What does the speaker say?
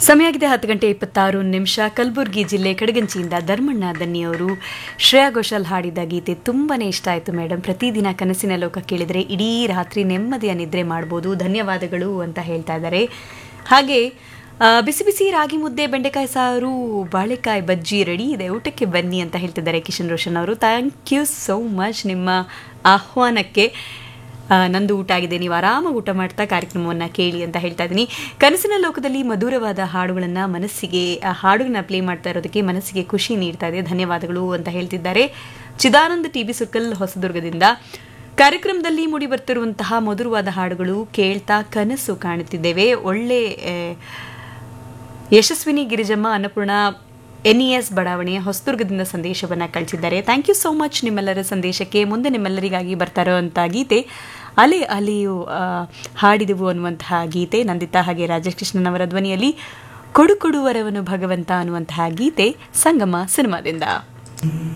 ಸಮಯ ಆಗಿದೆ ಹತ್ತು ಗಂಟೆ ಇಪ್ಪತ್ತಾರು ನಿಮಿಷ ಕಲಬುರಗಿ ಜಿಲ್ಲೆ ಕಡಗಂಚಿಯಿಂದ ಧರ್ಮಣ್ಣ ದನ್ನಿಯವರು ಶ್ರೇಯಾ ಘೋಷಾಲ್ ಹಾಡಿದ ಗೀತೆ ತುಂಬಾನೇ ಇಷ್ಟ ಆಯಿತು ಮೇಡಮ್ ಪ್ರತಿದಿನ ಕನಸಿನ ಲೋಕ ಕೇಳಿದರೆ ಇಡೀ ರಾತ್ರಿ ನೆಮ್ಮದಿಯ ನಿದ್ರೆ ಮಾಡ್ಬೋದು ಧನ್ಯವಾದಗಳು ಅಂತ ಹೇಳ್ತಾ ಇದ್ದಾರೆ ಹಾಗೆ ಆ, ಬಿಸಿ ಬಿಸಿ ರಾಗಿ ಮುದ್ದೆ ಬೆಂಡೆಕಾಯಿ ಸಾರು ಬಾಳೆಕಾಯಿ ಬಜ್ಜಿ ರೆಡಿ ಇದೆ ಊಟಕ್ಕೆ ಬನ್ನಿ ಅಂತ ಹೇಳ್ತಿದ್ದಾರೆ ಕಿಶನ್ ರೋಷನ್ ಅವರು ಥ್ಯಾಂಕ್ ಯು ಸೋ ಮಚ್ ನಿಮ್ಮ ಆಹ್ವಾನಕ್ಕೆ ಆ, ನಂದು ಊಟ ಆಗಿದೆ ನೀವು ಆರಾಮಾಗಿ ಊಟ ಮಾಡ್ತಾ ಕಾರ್ಯಕ್ರಮವನ್ನು ಕೇಳಿ ಅಂತ ಹೇಳ್ತಾ ಇದ್ದೀನಿ ಕನಸಿನ ಲೋಕದಲ್ಲಿ ಮಧುರವಾದ ಹಾಡುಗಳನ್ನು ಮನಸ್ಸಿಗೆ ಆ ಹಾಡುಗಳನ್ನ ಪ್ಲೇ ಮಾಡ್ತಾ ಇರೋದಕ್ಕೆ ಮನಸ್ಸಿಗೆ ಖುಷಿ ನೀಡ್ತಾ ಇದೆ ಧನ್ಯವಾದಗಳು ಅಂತ ಹೇಳ್ತಿದ್ದಾರೆ ಚಿದಾನಂದ್ ಟಿ ಬಿ ಸುರ್ಕಲ್ ಹೊಸದುರ್ಗದಿಂದ ಕಾರ್ಯಕ್ರಮದಲ್ಲಿ ಮೂಡಿ ಬರ್ತಿರುವಂತಹ ಮಧುರವಾದ ಹಾಡುಗಳು ಕೇಳ್ತಾ ಕನಸು ಕಾಣುತ್ತಿದ್ದೇವೆ ಒಳ್ಳೆ ಆ, ಯಶಸ್ವಿನಿ ಗಿರಿಜಮ್ಮ ಅನ್ನಪೂರ್ಣ ಎನ್ಇಎಸ್ ಬಡಾವಣೆಯ ಹೊಸದುರ್ಗದಿಂದ ಸಂದೇಶವನ್ನು ಕಳಿಸಿದ್ದಾರೆ ಥ್ಯಾಂಕ್ ಯು ಸೋ ಮಚ್ ನಿಮ್ಮೆಲ್ಲರ ಸಂದೇಶಕ್ಕೆ ಮುಂದೆ ನಿಮ್ಮೆಲ್ಲರಿಗಾಗಿ ಬರ್ತಾ ಇರೋವಂಥ ಗೀತೆ ಅಲೆ ಅಲೆಯು ಆ, ಹಾಡಿದೆವು ಅನ್ನುವಂತಹ ಗೀತೆ ನಂದಿತಾ ಹಾಗೆ ರಾಜೇಶ್ ಕೃಷ್ಣನ್ ಅವರ ಧ್ವನಿಯಲ್ಲಿ ಕೊಡು ಕೊಡುವರವನು ಭಗವಂತ ಅನ್ನುವಂತಹ ಗೀತೆ ಸಂಗಮ ಸಿನಿಮಾದಿಂದ